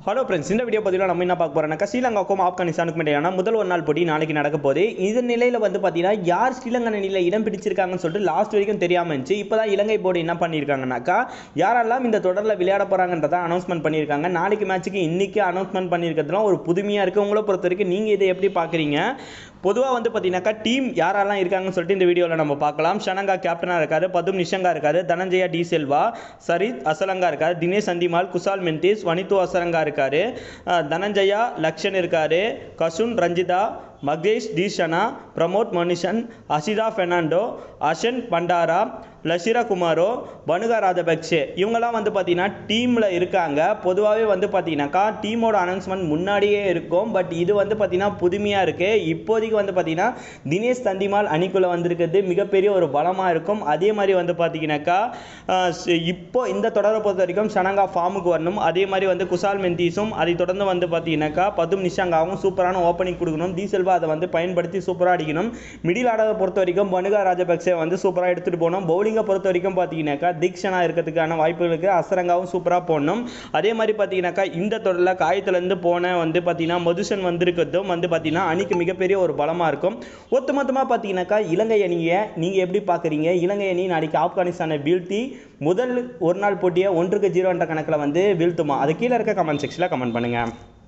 hello friends இந்த video பதிவில் நம்ம என்ன பார்க்க போறோம்னாக்கா ஸ்ரீலங்காவுக்கும் ஆப்கானிஸ்தானுக்கும் இடையான முதல் ஒரு நாள் போட்டி நாளைக்கு நடக்க போகுது இந்த நிலையில் வந்து பார்த்தீங்கன்னா யார் ஸ்ரீலங்கா அணியில் இடம் பிடிச்சிருக்காங்கன்னு சொல்லிட்டு லாஸ்ட் வரைக்கும் தெரியாமல் இருந்துச்சு இப்போ தான் இலங்கை போர்டு என்ன பண்ணியிருக்காங்கனாக்கா யாரெல்லாம் இந்த தொடரில் விளையாட போகிறாங்கன்றதை அனௌன்ஸ்மெண்ட் பண்ணியிருக்காங்க நாளைக்கு மேட்ச்சுக்கு இன்னைக்கு அனௌன்ஸ்மெண்ட் பண்ணியிருக்கிறதுலாம் ஒரு புதுமையாக இருக்குது உங்களை பொறுத்த வரைக்கும் நீங்கள் இதை எப்படி பார்க்குறீங்க பொதுவாக வந்து பார்த்தீங்கன்னாக்கா டீம் யாரெல்லாம் இருக்காங்கன்னு சொல்லிட்டு இந்த வீடியோவில் நம்ம பார்க்கலாம் ஷனங்கா கேப்டனாக இருக்காரு பதும் நிஷங்கா இருக்காரு தனஞ்சயா டி செல்வா சரித் அசலங்கா இருக்காரு தினேஷ் சந்திமால் குசால் மென்டிஸ் வனித்து அசரங்கா இருக்காரு அஹ் தனஞ்சயா லக்ஷன் இருக்காரு கசுன் ரஞ்சிதா மகேஷ் தீஷனா பிரமோத் மனுஷன் அசிதா பெர்னாண்டோ அஷன் பண்டாரா லஷிரா குமாரோ பனுகா ராஜபக்ஷே இவங்கெல்லாம் வந்து பார்த்தீங்கன்னா டீமில் இருக்காங்க பொதுவாகவே வந்து பார்த்தீங்கன்னாக்கா டீமோட அனௌன்ஸ்மெண்ட் முன்னாடியே இருக்கும் பட் இது வந்து பார்த்தீங்கன்னா புதுமையாக இருக்குது இப்போதைக்கு வந்து பார்த்தீங்கன்னா தினேஷ் தந்திமால் அணிக்குள்ளே வந்திருக்கிறது மிகப்பெரிய ஒரு பலமாக இருக்கும் அதே மாதிரி வந்து பார்த்தீங்கன்னாக்கா அஹ், ஸ்- இப்போ இந்த தொடரை பொறுத்த வரைக்கும் ஷனங்கா ஃபார்முக்கு வரணும் அதே மாதிரி வந்து குசால் மெந்தீஸும் அதை தொடர்ந்து வந்து பார்த்தீங்கன்னாக்கா பதும் நிஷாங்காவும் சூப்பரான ஓப்பனிங் கொடுக்கணும் டி செல்வா அதை வந்து பயன்படுத்தி சூப்பராக அடிக்கணும் மிடில் ஆர்டரை பொறுத்த வரைக்கும் பனுகா ராஜபக்சே வந்து சூப்பராக எடுத்துகிட்டு போகணும் பவுலிங்கை பொறுத்த வரைக்கும் பார்த்தீங்கன்னாக்கா தீக்ஷனா இருக்கிறதுக்கான வாய்ப்புகள் இருக்குது அசரங்காவும் சூப்பராக போடணும் அதே மாதிரி பார்த்தீங்கன்னாக்கா இந்த தொடரில் காயத்துலேருந்து போன வந்து பார்த்தீங்கன்னா மதுசன் வந்திருக்கிறதும் வந்து பார்த்தீங்கன்னா அணிக்கு மிகப்பெரிய ஒரு பலமாக இருக்கும் ஒட்டுமொத்தமாக பார்த்தீங்கன்னாக்கா இலங்கை அணியை நீங்கள் எப்படி பார்க்குறீங்க இலங்கை அணி நாளைக்கு ஆப்கானிஸ்தானை வீழ்த்தி முதல் ஒரு நாள் போட்டியை ஒன்றுக்கு ஜீரோ என்ற கணக்கில் வந்து வீழ்த்துமா அது கீழே இருக்க கமெண்ட் செக்ஷனில் கமெண்ட் பண்ணுங்கள்